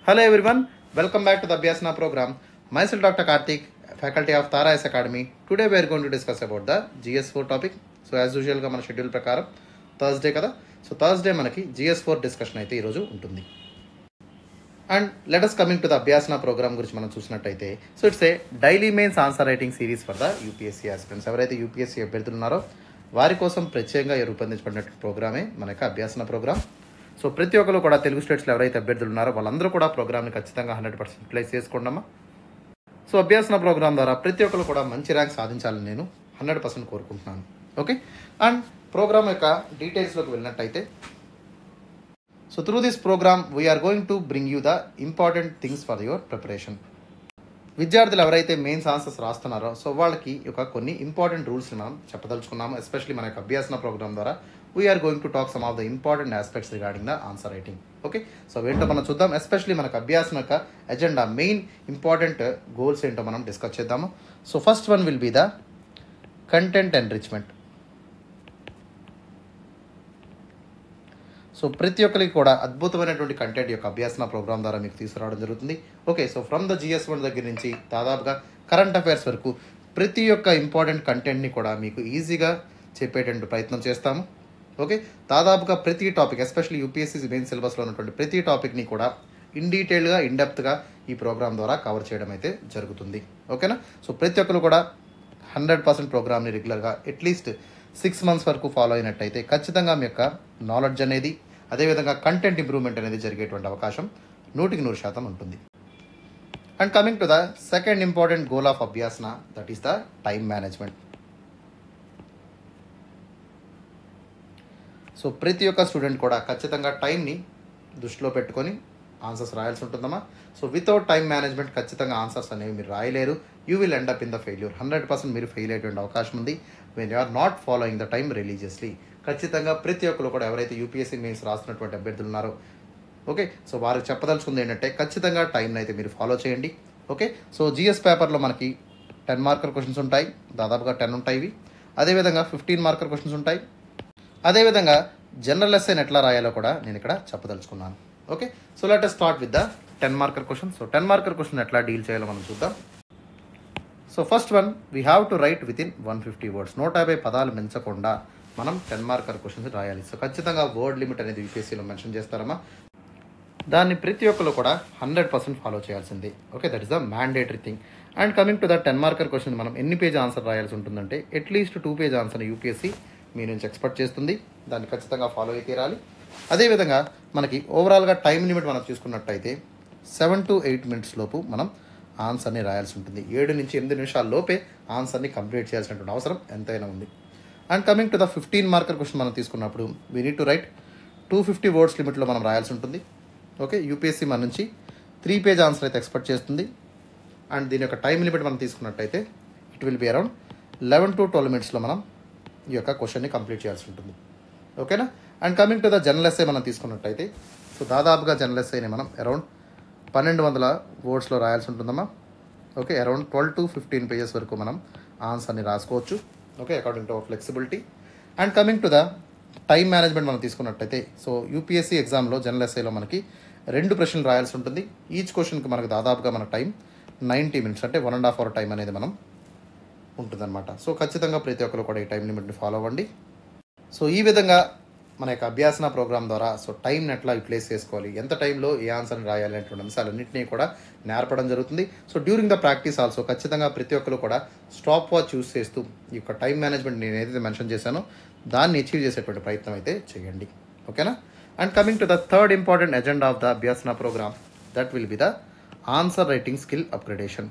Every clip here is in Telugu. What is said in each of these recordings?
Hello everyone, welcome back to the Abhyasana program. Myself Dr. Karthik, faculty of Tara S Academy. Today we are going to discuss about the GS4 topic. So as యూజువల్గా మన షెడ్యూల్ ప్రకారం థర్స్డే కదా సో థర్స్డే మనకి జిఎస్ ఫోర్ డిస్కషన్ అయితే ఈరోజు ఉంటుంది and let's coming to the Abhyasana program గురించి మనం చూసినట్టయితే so it's a daily mains answer writing series for the UPSC aspirants ఎవరైతే యూపీఎస్సీ అభ్యర్థులు ఉన్నారో వారి కోసం ప్రత్యేకంగా రూపొందించబడిన ప్రోగ్రామే మన యొక్క అభ్యాసన ప్రోగ్రామ్ సో ప్రతి ఒక్కరు కూడా తెలుగు స్టేట్స్లో ఎవరైతే అభ్యర్థులు ఉన్నారో వాళ్ళందరూ కూడా ప్రోగ్రామ్ని ఖచ్చితంగా హండ్రెడ్ పర్సెంట్ ప్లేస్ చేసుకోండమ్మా సో అభ్యాసన ప్రోగ్రామ్ ద్వారా ప్రతి ఒక్కరు కూడా మంచి ర్యాంక్ సాధించాలని నేను హండ్రెడ్ పర్సెంట్ కోరుకుంటున్నాను ఓకే అండ్ ప్రోగ్రామ్ యొక్క డీటెయిల్స్లోకి వెళ్ళినట్టయితే so through this program we're going to bring you the important things for your preparation విద్యార్థులు ఎవరైతే మెయిన్స్ ఆన్సర్స్ రాస్తున్నారో సో వాళ్ళకి ఒక కొన్ని ఇంపార్టెంట్ రూల్స్ని మనం చెప్పదలుచుకున్నాము ఎస్పెషలీ మన యొక్క అభ్యాసన ప్రోగ్రామ్ ద్వారా we're going to talk some of the important aspects regarding the answer writing okay so ఏంటో మనం చూద్దాం ఎస్పెషలీ మనకు అభ్యాసం యొక్క ఎజెండా మెయిన్ ఇంపార్టెంట్ గోల్స్ ఏంటో మనం డిస్కస్ చేద్దాము so first one will be the content enrichment so ప్రతి ఒక్కరికి కూడా అద్భుతమైనటువంటి కంటెంట్ యొక్క అభ్యాసన ప్రోగ్రామ్ ద్వారా మీకు తీసుకురావడం జరుగుతుంది okay so from the GS one దగ్గర నుంచి దాదాపుగా కరెంట్ అఫైర్స్ వరకు ప్రతి ఒక్క ఇంపార్టెంట్ కంటెంట్ని కూడా మీకు ఈజీగా చెప్పేటువంటి ప్రయత్నం చేస్తాము ఓకే దాదాపుగా ప్రతి టాపిక్ ఎస్పెషల్లీ యూపీఎస్సీ మెయిన్ సిలబస్లో ఉన్నటువంటి ప్రతి టాపిక్ని కూడా ఇన్ డీటెయిల్గా ఇన్ డెప్త్గా ఈ ప్రోగ్రామ్ ద్వారా కవర్ చేయడం అయితే జరుగుతుంది ఓకేనా సో ప్రతి ఒక్కరు కూడా హండ్రెడ్ పర్సెంట్ ప్రోగ్రామ్ని రెగ్యులర్గా అట్లీస్ట్ సిక్స్ మంత్స్ వరకు ఫాలో అయినట్టయితే ఖచ్చితంగా మీ యొక్క నాలెడ్జ్ అనేది అదేవిధంగా కంటెంట్ ఇంప్రూవ్మెంట్ అనేది జరిగేటువంటి అవకాశం నూటికి నూరు శాతం ఉంటుంది and coming to the second important goal of Abhyasana that is the time management so ప్రతి ఒక్క స్టూడెంట్ కూడా ఖచ్చితంగా టైంని దృష్టిలో పెట్టుకొని ఆన్సర్స్ రాయాల్సి ఉంటుందమ్మా సో వితౌట్ టైం మేనేజ్మెంట్ ఖచ్చితంగా ఆన్సర్స్ అనేవి మీరు రాయలేరు you will end up in the failure hundred percent మీరు ఫెయిల్ అయ్యేటువంటి అవకాశం ఉంది when you are not following the time religiously ఖచ్చితంగా ప్రతి ఒక్కరు కూడా ఎవరైతే యూపీఎస్సీ మెయిన్స్ రాస్తున్నటువంటి అభ్యర్థులు ఉన్నారో ఓకే సో వారికి చెప్పదలుచుకుంది ఏంటంటే ఖచ్చితంగా టైంని అయితే మీరు ఫాలో చేయండి ఓకే సో జిఎస్ పేపర్లో మనకి టెన్ మార్కర్ క్వశ్చన్స్ ఉంటాయి దాదాపుగా టెన్ ఉంటాయి ఇవి అదేవిధంగా ఫిఫ్టీన్ మార్కర్ క్వశ్చన్స్ ఉంటాయి అదేవిధంగా జనరల్ ఎస్ఐని ఎట్లా రాయాలో కూడా నేను ఇక్కడ చెప్పదలుచుకున్నాను okay so let start with the ten marker question so ten marker question ఎట్లా డీల్ చేయాలో మనం చూద్దాం so first one we have to write within one fifty words నూట యాభై పదాలు మించకుండా మనం టెన్ మార్కర్ క్వశ్చన్స్ రాయాలి సో ఖచ్చితంగా వర్డ్ లిమిట్ అనేది యూపీఎస్సీలో మెన్షన్ చేస్తారమ్మా దాన్ని ప్రతి ఒక్కరు కూడా హండ్రెడ్ పర్సెంట్ ఫాలో చేయాల్సింది okay that is the mandatory thing and coming to the ten marker question మనం ఎన్ని పేజ్ ఆన్సర్ రాయాల్సి ఉంటుందంటే at least two page answer UPSC మీ నుంచి ఎక్స్పెక్ట్ చేస్తుంది దాన్ని ఖచ్చితంగా ఫాలో అయి తీరాలి అదేవిధంగా మనకి ఓవరాల్గా టైం లిమిట్ మనం చూసుకున్నట్టయితే సెవెన్ టు ఎయిట్ మినిట్స్ లోపు మనం ఆన్సర్ని రాయాల్సి ఉంటుంది ఏడు నుంచి ఎనిమిది నిమిషాల లోపే ఆన్సర్ని కంప్లీట్ చేయాల్సినటువంటి అవసరం ఎంతైనా ఉంది and coming to the fifteen marker question మనం తీసుకున్నప్పుడు we need to write two fifty words లిమిట్లో మనం రాయాల్సి ఉంటుంది ఓకే యూపీఎస్సీ మన నుంచి త్రీ పేజ్ ఆన్సర్ అయితే ఎక్స్పెక్ట్ చేస్తుంది అండ్ దీని యొక్క టైం లిమిట్ మనం తీసుకున్నట్టయితే it will be around eleven to twelve మినిట్స్లో మనం ఈ యొక్క క్వశ్చన్ని కంప్లీట్ చేయాల్సి ఉంటుంది ఓకేనా and coming to the general essay మనం తీసుకున్నట్టయితే సో దాదాపుగా జనరల్ ఎస్ఐని మనం అరౌండ్ పన్నెండు వందల వర్డ్స్లో రాయాల్సి ఉంటుందమ్మా okay around twelve to fifteen pages వరకు మనం ఆన్సర్ని రాసుకోవచ్చు okay according to flexibility and coming to the time management మనం తీసుకున్నట్టయితే సో యూపీఎస్సీ ఎగ్జామ్లో జనరల్ ఎస్ఐలో మనకి రెండు ప్రశ్నలు రాయాల్సి ఉంటుంది ఈచ్ క్వశ్చన్కి మనకు దాదాపుగా మన టైం నైంటీ మినిట్స్ అంటే one and half hour time అనేది మనం ఉంటుందన్నమాట సో ఖచ్చితంగా ప్రతి ఒక్కరు కూడా ఈ టైం లిమిట్ని ఫాలో అవ్వండి సో ఈ విధంగా మన యొక్క అభ్యాసన ప్రోగ్రామ్ ద్వారా సో టైంని ఎట్లా యూటిలైజ్ చేసుకోవాలి ఎంత టైంలో ఏ ఆన్సర్ని రాయాలి అనేటువంటి అంశాలన్నింటినీ కూడా నేర్పడం జరుగుతుంది so during the practice also ఖచ్చితంగా ప్రతి ఒక్కరు కూడా స్టాప్ వాచ్ యూస్ చేస్తూ ఈ యొక్క టైం మేనేజ్మెంట్ నేను ఏదైతే మెన్షన్ చేశానో దాన్ని అచీవ్ చేసేటువంటి ప్రయత్నం అయితే చేయండి ఓకేనా and coming to the third important agenda of the Abhyasana program that will be the answer writing skill upgradation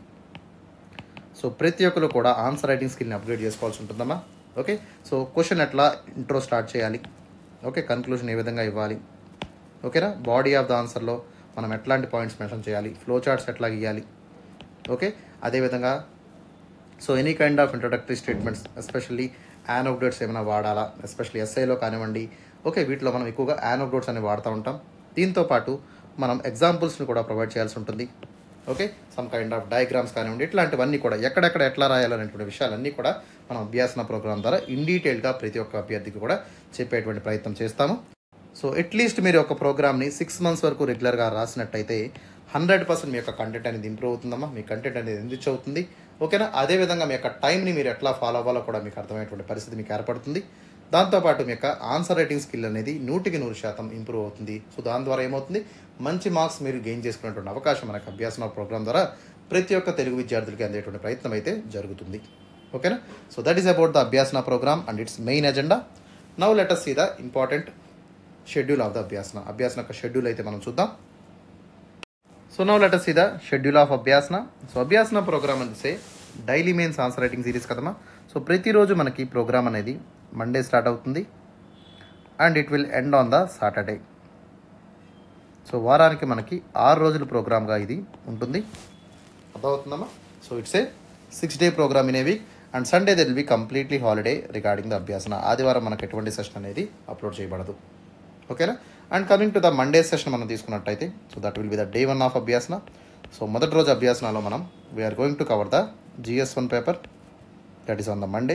so ప్రతి ఒక్కరు కూడా ఆన్సర్ రైటింగ్ స్కిల్ని అప్గ్రేడ్ చేసుకోవాల్సి ఉంటుందమ్మా ఓకే సో క్వశ్చన్ ఎట్లా ఇంట్రో స్టార్ట్ చేయాలి ఓకే కన్క్లూజన్ ఏ విధంగా ఇవ్వాలి ఓకేనా బాడీ ఆఫ్ ద ఆన్సర్లో మనం ఎట్లాంటి పాయింట్స్ మెన్షన్ చేయాలి ఫ్లో చార్ట్స్ ఎట్లా గీయాలి ఓకే అదేవిధంగా so any kind of introductory statements especially anecdotes ఏమైనా వాడాలా ఎస్పెషల్లీ ఎస్ఐలో కానివ్వండి ఓకే వీటిలో మనం ఎక్కువగా యానోక్డోట్స్ అనేవి వాడుతూ ఉంటాం దీంతో పాటు మనం ఎగ్జాంపుల్స్ని కూడా ప్రొవైడ్ చేయాల్సి ఉంటుంది okay some kind of diagrams కానివ్వండి ఇట్లాంటివన్నీ కూడా ఎక్కడెక్కడ ఎట్లా రాయాలనేటువంటి విషయాలన్నీ కూడా మనం అభ్యాసన ప్రోగ్రామ్ ద్వారా ఇన్ డీటెయిల్గా ప్రతి ఒక్క అభ్యర్థికి కూడా చెప్పేటువంటి ప్రయత్నం చేస్తాము సో అట్లీస్ట్ మీరు ఒక ప్రోగ్రామ్ని సిక్స్ మంత్స్ వరకు రెగ్యులర్గా రాసినట్టయితే హండ్రెడ్ పర్సెంట్ మీ యొక్క కంటెంట్ అనేది ఇంప్రూవ్ అవుతుందమ్మా మీ కంటెంట్ అనేది ఎంరిచ్ అవుతుంది ఓకేనా అదేవిధంగా మీ యొక్క టైంని మీరు ఎట్లా ఫాలో అవ్వాలో కూడా మీకు అర్థమైనటువంటి పరిస్థితి మీకు ఏర్పడుతుంది దాంతోపాటు మీ యొక్క ఆన్సర్ రైటింగ్ స్కిల్ అనేది నూటికి నూరు శాతం ఇంప్రూవ్ అవుతుంది సో దాని ద్వారా ఏమవుతుంది మంచి మార్క్స్ మీరు గెయిన్ చేసుకునేటువంటి అవకాశం మనకు అభ్యాసన ప్రోగ్రామ్ ద్వారా ప్రతి ఒక్క తెలుగు విద్యార్థులకి అందేటువంటి ప్రయత్నం అయితే జరుగుతుంది ఓకేనా so that is about the Abhyasana program and its main agenda now let's see the important schedule of the Abhyasana Abhyasana యొక్క షెడ్యూల్ అయితే మనం చూద్దాం so now let's see the schedule of Abhyasana so Abhyasana program అని say daily mains answer writing series కదమ్మా సో ప్రతిరోజు మనకి ప్రోగ్రామ్ అనేది మండే స్టార్ట్ అవుతుంది and it will end on the Saturday so వారానికి మనకి ఆరు రోజుల ప్రోగ్రామ్గా ఇది ఉంటుంది అర్థమవుతుందమ్మా so it's a six day program in a week and Sunday they'll be completely holiday regarding the Abhyasana ఆదివారం మనకు ఎటువంటి సెషన్ అనేది అప్లోడ్ చేయబడదు ఓకేనా and coming to the Monday session మనం తీసుకున్నట్టయితే so that will be the day one of Abhyasana so మొదటి రోజు అభ్యాసనలో మనం we're going to cover the GS one paper that is on the Monday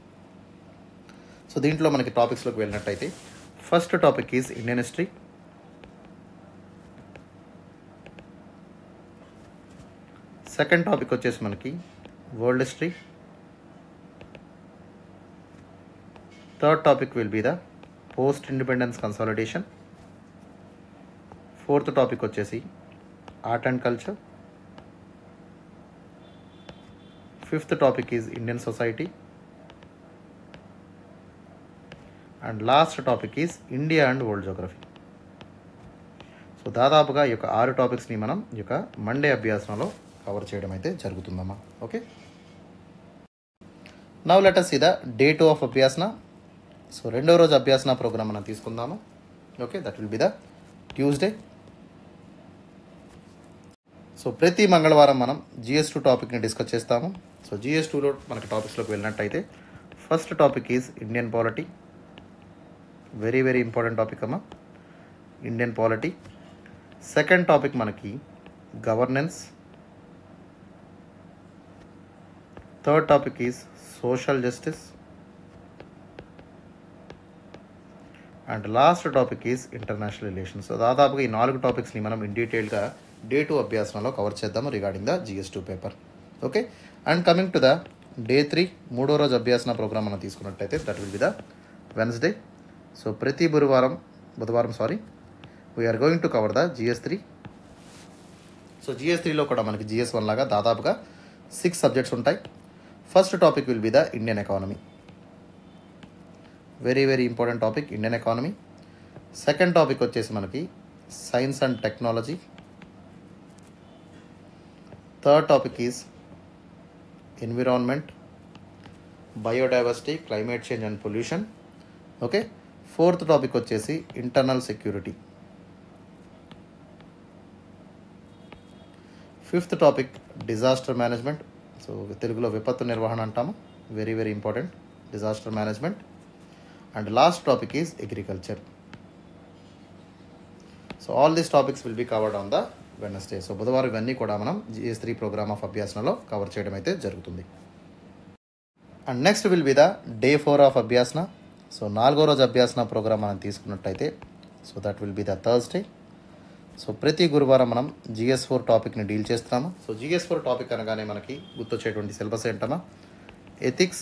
so దీంట్లో మనకి టాపిక్స్లోకి వెళ్ళినట్టయితే first topic is Indian history second topic వచ్చేసి మనకి world history third topic will be the post independence consolidation fourth topic వచ్చేసి art and culture fifth topic is Indian society and last topic is India and world geography so దాదాపుగా ఈ యొక్క ఆరు టాపిక్స్ని మనం ఈ యొక్క మండే అభ్యాసంలో కవర్ చేయడం అయితే జరుగుతుందమ్మా okay now let's the day two of Abhyasana so రెండో రోజు అభ్యాసన ప్రోగ్రామ్ మనం తీసుకుందాము okay that will be the Tuesday so ప్రతి మంగళవారం మనం జిఎస్ టూ టాపిక్ని డిస్కస్ చేస్తాము సో జిఎస్ టూలో మనకి టాపిక్స్లోకి వెళ్ళినట్టయితే first topic is Indian polity very very important topic అమ్మా ఇండియన్ పాలిటీ సెకండ్ టాపిక్ మనకి governance third topic is social justice and last topic is international relations so దాదాపుగా ఈ నాలుగు టాపిక్స్ని మనం ఇన్ డీటెయిల్గా డే టూ అభ్యాసంలో కవర్ చేద్దాము regarding the GS two paper okay and coming to the day three మూడో రోజు అభ్యాసన ప్రోగ్రామ్ మనం తీసుకున్నట్టయితే that will be the Wednesday so ప్రతి గురువారం బుధవారం sorry we're going to cover the GS three so GS త్రీలో కూడా మనకి జిఎస్ వన్ లాగా దాదాపుగా సిక్స్ సబ్జెక్ట్స్ ఉంటాయి first topic will be the Indian economy very very important topic Indian economy second topic వచ్చేసి మనకి science and technology third topic is environment biodiversity climate change and pollution okay fourth topic వచ్చేసి internal security fifth topic disaster management so తెలుగులో విపత్తు నిర్వహణ అంటాము very very important disaster management and last topic is agriculture so all these topics will be covered on the Wednesday so బుధవారం ఇవన్నీ కూడా మనం జిఎస్ త్రీ ప్రోగ్రామ్ ఆఫ్ అభ్యాసనలో కవర్ చేయడం అయితే జరుగుతుంది and next will be the day four of Abhyasana so నాలుగో రోజు అభ్యాసన ప్రోగ్రామ్ మనం తీసుకున్నట్టయితే so that will be the Thursday so ప్రతి గురువారం మనం జిఎస్ ఫోర్ టాపిక్ని డీల్ చేస్తున్నాము సో జిఎస్ ఫోర్ టాపిక్ అనగానే మనకి గుర్తొచ్చేటువంటి సిలబస్ ఏంటమ్మా ethics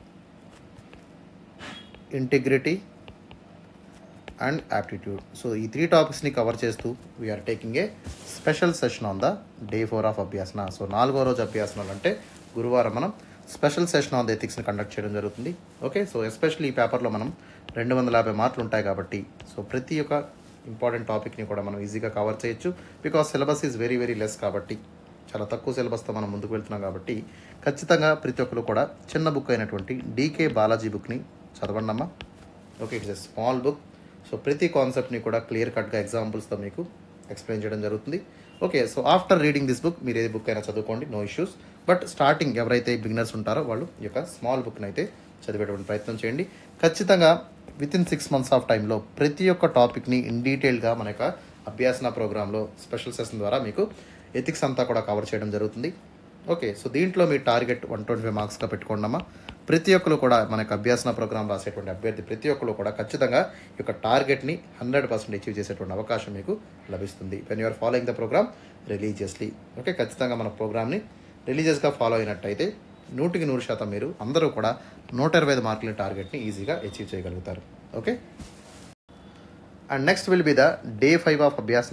integrity and aptitude so ఈ త్రీ టాపిక్స్ని కవర్ చేస్తూ we're taking a special session on the day four of Abhyasana so నాలుగో రోజు అభ్యాసనాలు అంటే గురువారం మనం స్పెషల్ సెషన్ ఆన్ ద ఎథిక్స్ని కండక్ట్ చేయడం జరుగుతుంది ఓకే సో ఎస్పెషల్లీ ఈ పేపర్లో మనం రెండు వందల యాభై మార్కులు ఉంటాయి కాబట్టి సో ప్రతి ఒక్క ఇంపార్టెంట్ టాపిక్ని కూడా మనం ఈజీగా కవర్ చేయొచ్చు because syllabus is very very less కాబట్టి చాలా తక్కువ సిలబస్తో మనం ముందుకు వెళ్తున్నాం కాబట్టి ఖచ్చితంగా ప్రతి ఒక్కరు కూడా చిన్న బుక్ అయినటువంటి డీకే బాలాజీ బుక్ని చదవండి అమ్మా okay it's a small book so ప్రతి కాన్సెప్ట్ని కూడా క్లియర్ కట్గా ఎగ్జాంపుల్స్తో మీకు ఎక్స్ప్లెయిన్ చేయడం జరుగుతుంది okay so after reading this book మీరు ఏది బుక్ అయినా చదువుకోండి నో ఇష్యూస్ బట్ స్టార్టింగ్ ఎవరైతే బిగినర్స్ ఉంటారో వాళ్ళు ఈ యొక్క స్మాల్ బుక్ని అయితే చదివేటువంటి ప్రయత్నం చేయండి ఖచ్చితంగా within six months of టైంలో ప్రతి ఒక్క టాపిక్ని ఇన్ డీటెయిల్గా మన యొక్క అభ్యాసన ప్రోగ్రాంలో స్పెషల్ సెషన్ ద్వారా మీకు ఎథిక్స్ అంతా కూడా కవర్ చేయడం జరుగుతుంది ఓకే సో దీంట్లో మీ టార్గెట్ వన్ ట్వంటీ ఫైవ్ మార్క్స్గా పెట్టుకోండమ్మా ప్రతి ఒక్కరు కూడా మనకు అభ్యాసన ప్రోగ్రామ్ రాసేటువంటి అభ్యర్థి ప్రతి ఒక్కరు కూడా ఖచ్చితంగా ఈ యొక్క టార్గెట్ని హండ్రెడ్ పర్సెంట్ అచీవ్ చేసేటువంటి అవకాశం మీకు లభిస్తుంది when you're following the program religiously okay ఖచ్చితంగా మన ప్రోగ్రామ్ని రిలీజియస్గా ఫాలో అయినట్టయితే నూటికి నూరు శాతం మీరు అందరూ కూడా నూట ఇరవై ఐదు మార్కుల టార్గెట్ని ఈజీగా అచీవ్ చేయగలుగుతారు okay and next will be the day five of Abhyasana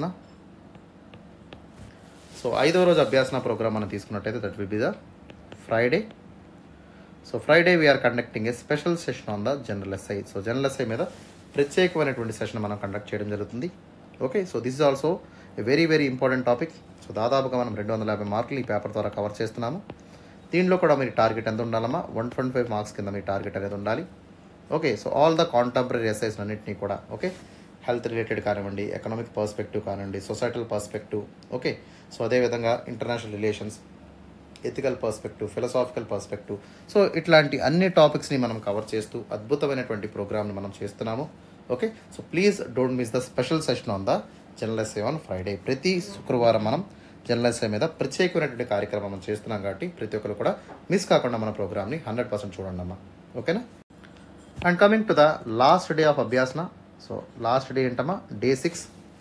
so ఐదవ రోజు అభ్యాసన ప్రోగ్రామ్ మనం తీసుకున్నట్టయితే that will be the Friday so Friday we are conducting a special session on the general essay so general essay మీద ప్రత్యేకమైనటువంటి సెషన్ మనం కండక్ట్ చేయడం జరుగుతుంది okay so this is also a very very important topic so దాదాపుగా మనం రెండు వందల యాభై మార్కులు ఈ పేపర్ ద్వారా కవర్ చేస్తున్నాము దీనిలో కూడా మీ టార్గెట్ ఎంత ఉండాలమ్మా వన్ ట్వంటీ ఫైవ్ మార్క్స్ కింద మీ టార్గెట్ అనేది ఉండాలి okay so all the contemporary essays అన్నింటినీ కూడా ఓకే హెల్త్ రిలేటెడ్ కానివ్వండి ఎకనామిక్ పర్స్పెక్టివ్ కానివ్వండి సొసైటల్ పర్స్పెక్టివ్ ఓకే సో అదేవిధంగా international relations ethical perspective philosophical perspective so ఇట్లాంటి అన్ని టాపిక్స్ని మనం కవర్ చేస్తూ అద్భుతమైనటువంటి ప్రోగ్రామ్ని మనం చేస్తున్నాము okay so please don't miss the special session on the general essay on Friday ప్రతి శుక్రవారం మనం జనరల్ ఎస్ఏ మీద ప్రత్యేకమైనటువంటి కార్యక్రమం మనం చేస్తున్నాం కాబట్టి ప్రతి ఒక్కరు కూడా మిస్ కాకుండా మన ప్రోగ్రామ్ని హండ్రెడ్ పర్సెంట్ చూడండి అమ్మా ఓకేనా and coming to the last day of Abhyasana so last day ఏంటమ్మా డే సిక్స్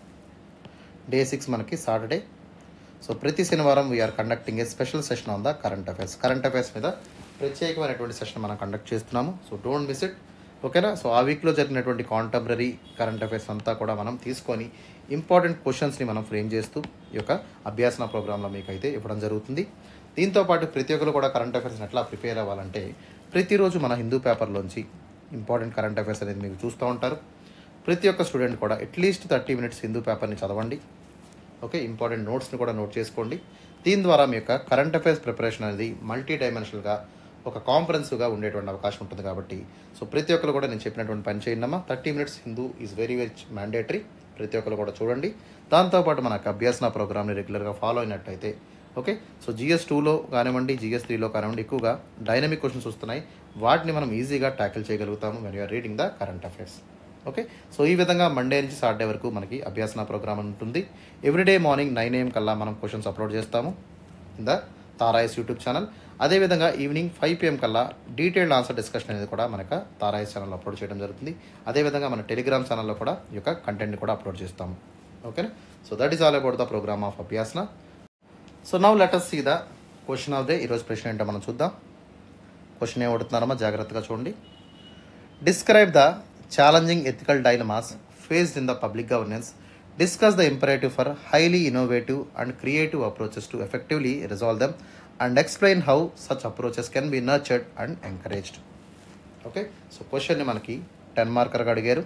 డే సిక్స్ మనకి సాటర్డే సో ప్రతి శనివారం we are conducting a special session on the current affairs current affairs మీద ప్రత్యేకమైనటువంటి సెషన్ మనం కండక్ట్ చేస్తున్నాము సో డోంట్ మిస్ ఇట్ ఓకేనా సో ఆ వీక్లో జరిగినటువంటి కాంటెంపరీ కరెంట్ అఫైర్స్ అంతా కూడా మనం తీసుకొని ఇంపార్టెంట్ క్వశ్చన్స్ని మనం ఫ్రేమ్ చేస్తూ ఈ యొక్క అభ్యాసన ప్రోగ్రాంలో మీకు అయితే ఇవ్వడం జరుగుతుంది దీంతో పాటు ప్రతి ఒక్కరు కూడా కరెంట్ అఫైర్స్ని ఎట్లా ప్రిపేర్ అవ్వాలంటే ప్రతిరోజు మన హిందూ పేపర్లోంచి ఇంపార్టెంట్ కరెంట్ అఫైర్స్ అనేది మీరు చూస్తూ ఉంటారు ప్రతి ఒక్క స్టూడెంట్ కూడా అట్లీస్ట్ థర్టీ మినిట్స్ హిందూ పేపర్ని చదవండి ఓకే ఇంపార్టెంట్ నోట్స్ని కూడా నోట్ చేసుకోండి దీని ద్వారా మీ యొక్క కరెంట్ అఫైర్స్ ప్రిపరేషన్ అనేది మల్టీ డైమెన్షనల్గా ఒక కాంఫరెన్స్గా ఉండేటువంటి అవకాశం ఉంటుంది కాబట్టి సో ప్రతి ఒక్కరు కూడా నేను చెప్పినటువంటి పని చేయండి అమ్మా thirty minutes Hindu is very very mandatory ప్రతి ఒక్కరు కూడా చూడండి దాంతోపాటు మనకు అభ్యాసన ప్రోగ్రామ్ని రెగ్యులర్గా ఫాలో అయినట్టయితే ఓకే సో జిఎస్ టూలో కానివ్వండి జిఎస్ త్రీలో కానివ్వండి ఎక్కువగా డైనమిక్ క్వశ్చన్స్ వస్తున్నాయి వాటిని మనం ఈజీగా ట్యాకిల్ చేయగలుగుతాము when you're reading the current affairs okay so ఈ విధంగా మండే నుంచి సాటర్డే వరకు మనకి అభ్యాసన ప్రోగ్రామ్ ఉంటుంది ఎవ్రీడే మార్నింగ్ నైన్ ఏఎం కల్లా మనం క్వశ్చన్స్ అప్లోడ్ చేస్తాము ఇన్ ద తారాయస్ యూట్యూబ్ ఛానల్ అదేవిధంగా ఈవినింగ్ ఫైవ్ పిఎం కల్లా డీటెయిల్డ్ ఆన్సర్ డిస్కషన్ అనేది కూడా మనకు తారాయస్ ఛానల్లో అప్లోడ్ చేయడం జరుగుతుంది అదేవిధంగా మన టెలిగ్రామ్ ఛానల్లో కూడా ఈ యొక్క కంటెంట్ని కూడా అప్లోడ్ చేస్తాము ఓకేనా so that is all about the program of Abhyasana so now let's see the question of day ఈరోజు ప్రశ్న ఏంటో మనం చూద్దాం క్వశ్చన్ ఏం అడుగుతున్నారమ్మా జాగ్రత్తగా చూడండి describe the challenging ethical dilemmas faced in the public governance discuss the imperative for highly innovative and creative approaches to effectively resolve them and explain how such approaches can be nurtured and encouraged okay so క్వశ్చన్ని మనకి టెన్ మార్కర్గా అడిగారు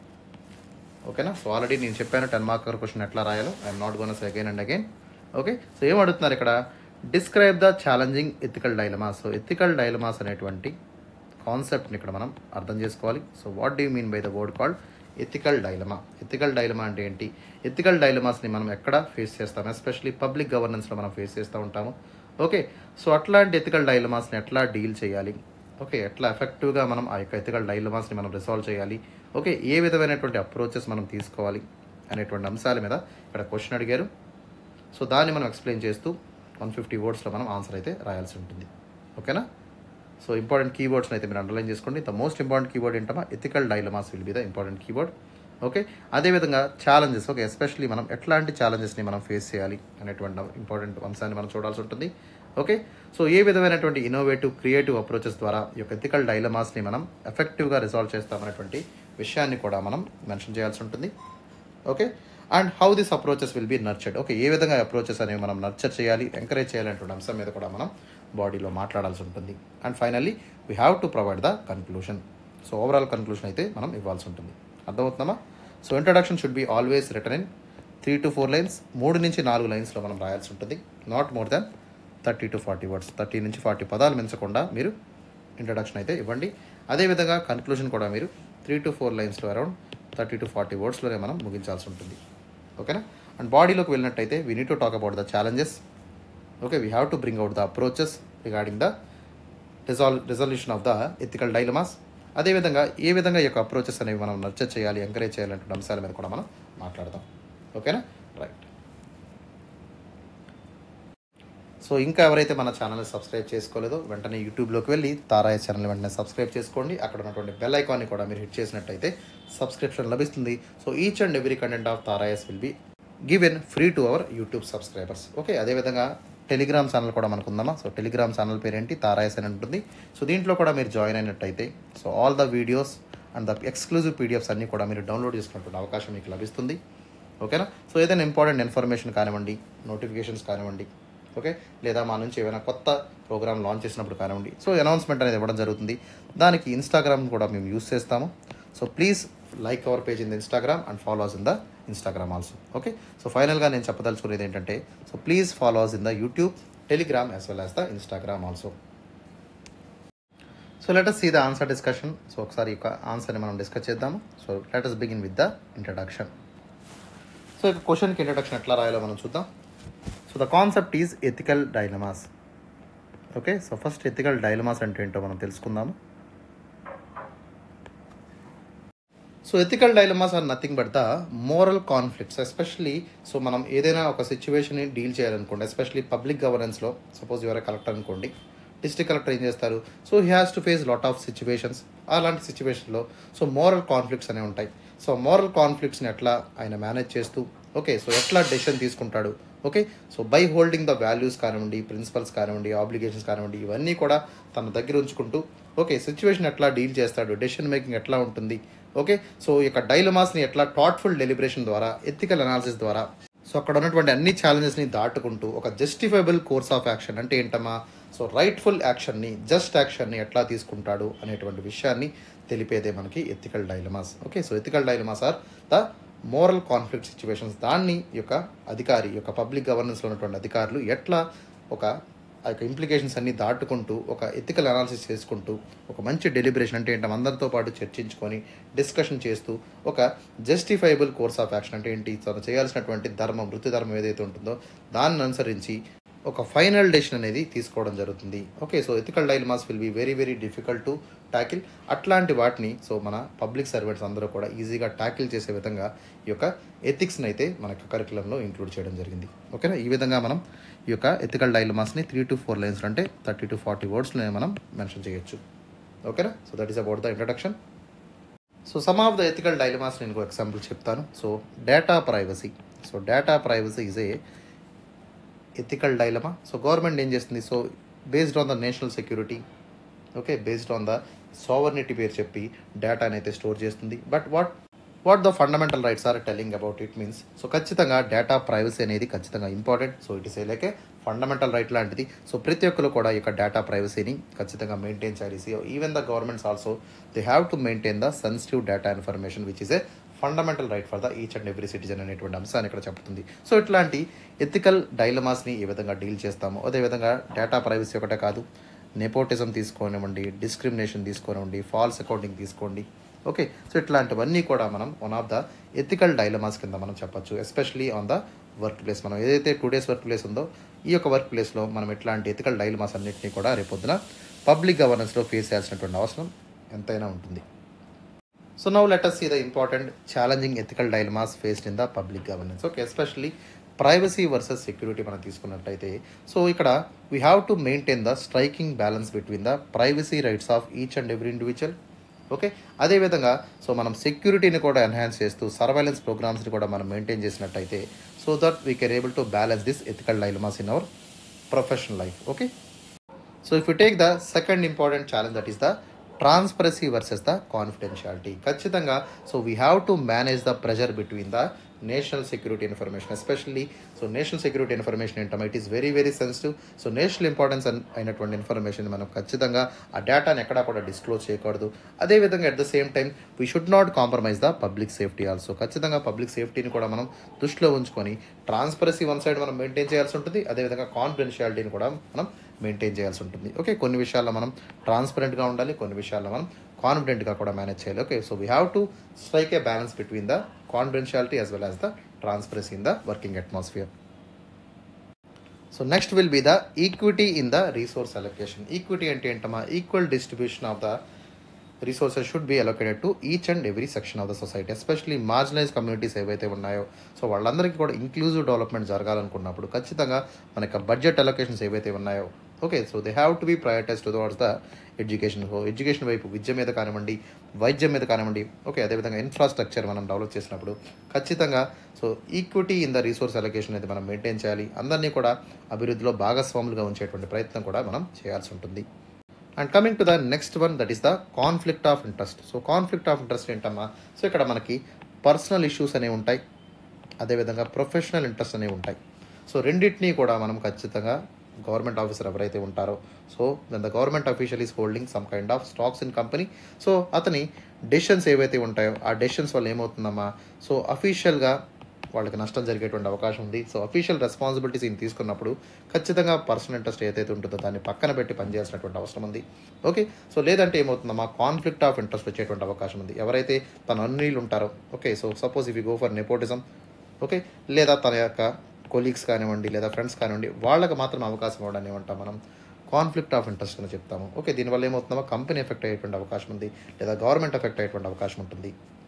ఓకేనా సో ఆల్రెడీ నేను చెప్పాను టెన్ మార్కర్ క్వశ్చన్ ఎట్లా రాయాలో I'm not gonna again and again okay so ఏం అడుగుతున్నారు ఇక్కడ describe the challenging ethical dilemmas so ethical dilemmas అనేటువంటి కాన్సెప్ట్ని ఇక్కడ మనం అర్థం చేసుకోవాలి so what do mean by the word called ethical dilemma ethical dilemma అంటే ఏంటి ఎథికల్ డైలమాస్ని మనం ఎక్కడ ఫేస్ చేస్తాం ఎస్పెషలీ పబ్లిక్ గవర్నెన్స్లో మనం ఫేస్ చేస్తూ ఉంటాము ఓకే సో అట్లాంటి ఎథికల్ డైలమాస్ని ఎట్లా డీల్ చేయాలి ఓకే ఎట్లా ఎఫెక్టివ్గా మనం ఆ యొక్క ఎథికల్ డైలమాస్ని మనం రిసాల్వ్ చేయాలి ఓకే ఏ విధమైనటువంటి అప్రోచెస్ మనం తీసుకోవాలి అనేటువంటి అంశాల మీద ఇక్కడ క్వశ్చన్ అడిగారు సో దాన్ని మనం ఎక్స్ప్లెయిన్ చేస్తూ వన్ ఫిఫ్టీ వర్డ్స్లో మనం ఆన్సర్ అయితే రాయాల్సి ఉంటుంది ఓకేనా సో ఇంపార్టెంట్ కీవర్డ్స్ని అయితే మీరు అండర్లైన్ చేసుకోండి ద మోస్ట్ ఇంపార్టెంట్ కీవర్డ్ ఏంటమా ethical dilemmas will be the important keyword okay అదేవిధంగా ఛాలెంజెస్ ఓకే ఎస్పెషల్లీ మనం ఎట్లాంటి ఛాలెంజెస్ని మనం ఫేస్ చేయాలి అనేటువంటి ఇంపార్టెంట్ అంశాన్ని మనం చూడాల్సి ఉంటుంది ఓకే సో ఏ విధమైనటువంటి ఇన్నోవేటివ్ క్రియేటివ్ అప్రోచెస్ ద్వారా ఈ యొక్క ఎథికల్ డైలమాస్ని మనం ఎఫెక్టివ్గా రిజాల్వ్ చేస్తామనేటువంటి విషయాన్ని కూడా మనం మెన్షన్ చేయాల్సి ఉంటుంది okay and how this approaches will be nurtured okay ఏ విధంగా అప్రోచెస్ అనేవి మనం నర్చర్ చేయాలి ఎంకరేజ్ చేయాలనేటువంటి అంశం మీద కూడా మనం బాడీలో మాట్లాడాల్సి ఉంటుంది and finally we have to provide the conclusion so overall conclusion అయితే మనం ఇవ్వాల్సి ఉంటుంది అర్థమవుతుందమ్మా so introduction should be always written in three to four lines మూడు నుంచి నాలుగు లైన్స్లో మనం రాయాల్సి ఉంటుంది not more than thirty to forty words thirty నుంచి ఫార్టీ పదాలు మించకుండా మీరు ఇంట్రడక్షన్ అయితే ఇవ్వండి అదేవిధంగా కన్క్లూషన్ కూడా మీరు త్రీ టు ఫోర్ లైన్స్లో అరౌండ్ థర్టీ టు ఫార్టీ వర్డ్స్లోనే మనం ముగించాల్సి ఉంటుంది ఓకేనా అండ్ బాడీలోకి వెళ్ళినట్టయితే we need to talk about the challenges okay we have to bring out the approaches regarding the resol resolution of the ethical dilemmas అదేవిధంగా ఏ విధంగా ఈ యొక్క అప్రోచెస్ అనేవి మనం నర్చర్ చేయాలి ఎంకరేజ్ చేయాలనే అంశాల మీద కూడా మనం మాట్లాడదాం ఓకేనా రైట్ సో ఇంకా ఎవరైతే మన ఛానల్ని సబ్స్క్రైబ్ చేసుకోలేదో వెంటనే యూట్యూబ్లోకి వెళ్ళి తారాయ ఛానల్ వెంటనే సబ్స్క్రైబ్ చేసుకోండి అక్కడ ఉన్నటువంటి బెల్ ఐకాన్ని కూడా మీరు హిట్ చేసినట్టయితే సబ్స్క్రిప్షన్ లభిస్తుంది so each and every content of తారాయస్ will be given free to our YouTube subscribers okay అదేవిధంగా టెలిగ్రామ్ ఛానల్ కూడా మనకు ఉందమ్మా సో టెలిగ్రామ్ ఛానల్ పేరేంటి తారాయస్ అని ఉంటుంది సో దీంట్లో కూడా మీరు జాయిన్ అయినట్టయితే so all the videos and the exclusive PDFs అన్నీ కూడా మీరు డౌన్లోడ్ చేసుకున్నటువంటి అవకాశం మీకు లభిస్తుంది ఓకేనా సో ఏదైనా ఇంపార్టెంట్ ఇన్ఫర్మేషన్ కానివ్వండి నోటిఫికేషన్స్ కానివ్వండి ఓకే లేదా మా నుంచి ఏమైనా కొత్త ప్రోగ్రామ్ లాంచ్ చేసినప్పుడు కానివ్వండి సో అనౌన్స్మెంట్ అనేది ఇవ్వడం జరుగుతుంది దానికి ఇన్స్టాగ్రామ్ కూడా మేము యూస్ చేస్తాము so please like our page in the Instagram and follow us in the Instagram also okay so ఫైనల్గా నేను చెప్పదలుచుకునేది ఏంటంటే so please follow us in the YouTube Telegram as well as the Instagram also so let us see the answer discussion so ఒకసారి ఈ ఆన్సర్ని మనం డిస్కస్ చేద్దాము so let us begin with the introduction so ఇక క్వశ్చన్కి ఇంట్రడక్షన్ ఎట్లా రాయాలో మనం చూద్దాం so the concept is ethical dilemmas okay so first ethical dilemmas అంటే ఏంటో మనం తెలుసుకుందాము so ethical dilemmas are nothing but the moral conflicts especially so మనం ఏదైనా ఒక సిచ్యువేషన్ని డీల్ చేయాలనుకోండి ఎస్పెషలీ పబ్లిక్ గవర్నెన్స్లో సపోజ్ ఎవరైనా కలెక్టర్ అనుకోండి డిస్ట్రిక్ట్ కలెక్టర్ ఏం చేస్తారు so he has to face lot of situations అలాంటి సిచ్యువేషన్లో సో మోరల్ కాన్ఫ్లిక్ట్స్ అనేవి ఉంటాయి సో మోరల్ కాన్ఫ్లిక్ట్స్ని ఎట్లా ఆయన మేనేజ్ చేస్తూ ఓకే సో ఎట్లా డెసిషన్ తీసుకుంటాడు okay so by holding the values కానివ్వండి ప్రిన్సిపల్స్ కానివ్వండి ఆబ్లిగేషన్స్ కానివ్వండి ఇవన్నీ కూడా తన దగ్గర ఉంచుకుంటూ ఓకే సిచ్యువేషన్ ఎట్లా డీల్ చేస్తాడు డెసిషన్ మేకింగ్ ఎట్లా ఉంటుంది ఓకే సో ఈ యొక్క డైలమాస్ని ఎట్లా థాట్ఫుల్ డెలిబరేషన్ ద్వారా ఎథికల్ అనాలిసిస్ ద్వారా సో అక్కడ ఉన్నటువంటి అన్ని ఛాలెంజెస్ని దాటుకుంటూ ఒక జస్టిఫైబుల్ కోర్స్ ఆఫ్ యాక్షన్ అంటే ఏంటమ్మా సో రైట్ఫుల్ యాక్షన్ని జస్ట్ యాక్షన్ని ఎట్లా తీసుకుంటాడు అనేటువంటి విషయాన్ని తెలిపేదే మనకి ethical dilemmas okay so ethical dilemmas are the moral conflict situations దాన్ని ఈ యొక్క అధికారి ఈ యొక్క పబ్లిక్ గవర్నెన్స్లో ఉన్నటువంటి అధికారులు ఎట్లా ఒక ఆ యొక్క ఇంప్లికేషన్స్ అన్ని దాటుకుంటూ ఒక ఎథికల్ అనాలిసిస్ చేసుకుంటూ ఒక మంచి డెలిబరేషన్ అంటే ఏంటో అందరితో పాటు చర్చించుకొని డిస్కషన్ చేస్తూ ఒక జస్టిఫైబుల్ కోర్స్ ఆఫ్ యాక్షన్ అంటే ఏంటి తను చేయాల్సినటువంటి ధర్మం వృత్తి ధర్మం ఏదైతే ఉంటుందో దాన్ని అనుసరించి ఒక ఫైనల్ డెసిషన్ అనేది తీసుకోవడం జరుగుతుంది okay so ethical dilemmas will be very very difficult to tackle అట్లాంటి వాటిని సో మన పబ్లిక్ సర్వెంట్స్ అందరూ కూడా ఈజీగా ట్యాకిల్ చేసే విధంగా ఈ యొక్క ఎథిక్స్ని అయితే మన యొక్క కరికులంలో ఇంక్లూడ్ చేయడం జరిగింది ఓకేనా ఈ విధంగా మనం ఈ యొక్క ఎథికల్ డైలమాస్ని త్రీ టు ఫోర్ లైన్స్ అంటే థర్టీ టు ఫార్టీ వర్డ్స్లో మనం మెన్షన్ చేయొచ్చు ఓకేనా so that is about the introduction so some of the ethical dilemmas నేను ఒక ఎగ్జాంపుల్ చెప్తాను so data privacy so data privacy is a ethical dilemma so government ఏం చేస్తుంది so based on the national security okay based on the sovereignty పేరు చెప్పి డేటాని అయితే స్టోర్ చేస్తుంది but what what the fundamental rights are telling about it means so ఖచ్చితంగా డేటా ప్రైవసీ అనేది ఖచ్చితంగా important so it is a like fundamental right లాంటిది సో ప్రతి ఒక్కరు కూడా ఈ యొక్క డేటా ప్రైవసీని ఖచ్చితంగా మెయింటైన్ చేయాలి so even the governments also they have to maintain the sensitive data information which is a fundamental right for the each and every citizen అనేటువంటి అంశాన్ని ఇక్కడ చెప్తుంది సో ఇట్లాంటి ఎథికల్ డైలమాస్ని ఏ విధంగా డీల్ చేస్తామో అదేవిధంగా డేటా ప్రైవసీ ఒకటే కాదు నెపోటిజం తీసుకోనివ్వండి డిస్క్రిమినేషన్ తీసుకోనివ్వండి ఫాల్స్ అకౌంటింగ్ తీసుకోండి ఓకే సో ఇట్లాంటివన్నీ కూడా మనం one of the ethical dilemmas కింద మనం చెప్పొచ్చు especially on the work place మనం ఏదైతే టూ డేస్ వర్క్ ప్లేస్ ఉందో ఈ యొక్క వర్క్ ప్లేస్లో మనం ఇట్లాంటి ఎథికల్ డైలమాస్ అన్నింటినీ కూడా రేపొద్దున పబ్లిక్ గవర్నెన్స్లో ఫేస్ చేయాల్సినటువంటి అవసరం ఎంతైనా ఉంటుంది so now let us see the important challenging ethical dilemmas faced in the public governance okay especially privacy versus security మనం తీసుకున్నట్టయితే సో ఇక్కడ we have to maintain the striking balance between the privacy rights of each and every individual okay అదేవిధంగా సో మనం సెక్యూరిటీని కూడా ఎన్హాన్స్ చేస్తూ సర్వైలెన్స్ ప్రోగ్రామ్స్ని కూడా మనం మెయింటైన్ చేసినట్టయితే so that we can able to balance this ethical dilemmas in our professional life okay so if you take the second important challenge that is the transparency versus the confidentiality ఖచ్చితంగా so we have to manage the pressure between the national security information especially so national security information ఏంటమ్మా it is very very sensitive so national importance అయినటువంటి ఇన్ఫర్మేషన్ మనం ఖచ్చితంగా ఆ డేటాని ఎక్కడా కూడా డిస్క్లోజ్ చేయకూడదు అదేవిధంగా at the same time we should not compromise the public safety also ఖచ్చితంగా పబ్లిక్ సేఫ్టీని కూడా మనం దృష్టిలో ఉంచుకొని ట్రాన్స్పరసీ వన్ సైడ్ మనం మెయింటైన్ చేయాల్సి ఉంటుంది అదేవిధంగా కాన్ఫిడెన్షియాలిటీని కూడా మనం మెయింటైన్ చేయాల్సి ఉంటుంది ఓకే కొన్ని విషయాల్లో మనం ట్రాన్స్పరెంట్గా ఉండాలి కొన్ని విషయాల్లో మనం కాన్ఫిడెంట్గా కూడా మేనేజ్ చేయాలి okay so we have to strike a balance between the confidentiality as well as the transparency in the working atmosphere so next will be the equity in the resource allocation equity అంటే ఏంటమ్మా equal distribution of the resources should be allocated to each and every section of the society especially marginalise communities ఏవైతే ఉన్నాయో సో వాళ్ళందరికీ కూడా ఇంక్లూజివ్ డెవలప్మెంట్ జరగాలనుకున్నప్పుడు ఖచ్చితంగా మన యొక్క బడ్జెట్ అలొకేషన్స్ ఏవైతే ఉన్నాయో okay so they have to be prioritise towards the education so education వైపు విద్య మీద కానివ్వండి వైద్యం మీద కానివ్వండి ఓకే అదేవిధంగా ఇన్ఫ్రాస్ట్రక్చర్ మనం డెవలప్ చేసినప్పుడు ఖచ్చితంగా so equity in the resource allocation అయితే మనం మెయింటైన్ చేయాలి అందరినీ కూడా అభివృద్ధిలో భాగస్వాములుగా ఉంచేటువంటి ప్రయత్నం కూడా మనం చేయాల్సి ఉంటుంది and coming to the next one that is the conflict of interest so conflict of interest ఏంటమ్మా సో ఇక్కడ మనకి పర్సనల్ ఇష్యూస్ అనేవి ఉంటాయి అదేవిధంగా ప్రొఫెషనల్ ఇంట్రెస్ట్ అనేవి ఉంటాయి సో రెండింటినీ కూడా మనం ఖచ్చితంగా గవర్నమెంట్ ఆఫీసర్ ఎవరైతే ఉంటారో so then the government official is holding some kind of stocks in company so అతని డెసిషన్స్ ఏవైతే ఉంటాయో ఆ డెసిషన్స్ వల్ల ఏమవుతుందమ్మా సో అఫీషియల్గా వాళ్ళకి నష్టం జరిగేటువంటి అవకాశం ఉంది సో అఫీషియల్ రెస్పాన్సిబిలిటీస్ ఈయన తీసుకున్నప్పుడు ఖచ్చితంగా పర్సనల్ ఇంట్రెస్ట్ ఏదైతే ఉంటుందో దాన్ని పక్కన పెట్టి పనిచేయాల్సినటువంటి అవసరం ఉంది ఓకే సో లేదంటే ఏమవుతుందమ్మా కాన్ఫ్లిక్ట్ ఆఫ్ ఇంట్రెస్ట్ వచ్చేటువంటి అవకాశం ఉంది ఎవరైతే తన అన్నీళ్ళు ఉంటారో okay so suppose if you go for nepotism okay లేదా తన యొక్క కొలీగ్స్ కానివ్వండి లేదా ఫ్రెండ్స్ కానివ్వండి వాళ్ళకి మాత్రం అవకాశం ఇవ్వడాన్ని ఏమంటాం మనం కాన్ఫ్లిక్ట్ ఆఫ్ ఇంట్రెస్ట్ అని చెప్తాము ఓకే దీనివల్ల ఏమవుతుందో కంపెనీ ఎఫెక్ట్ అయ్యేటువంటి అవకాశం ఉంది లేదా గవర్నమెంట్ ఎఫెక్ట్ అయ్యేటువంటి అవకాశం ఉంటుంది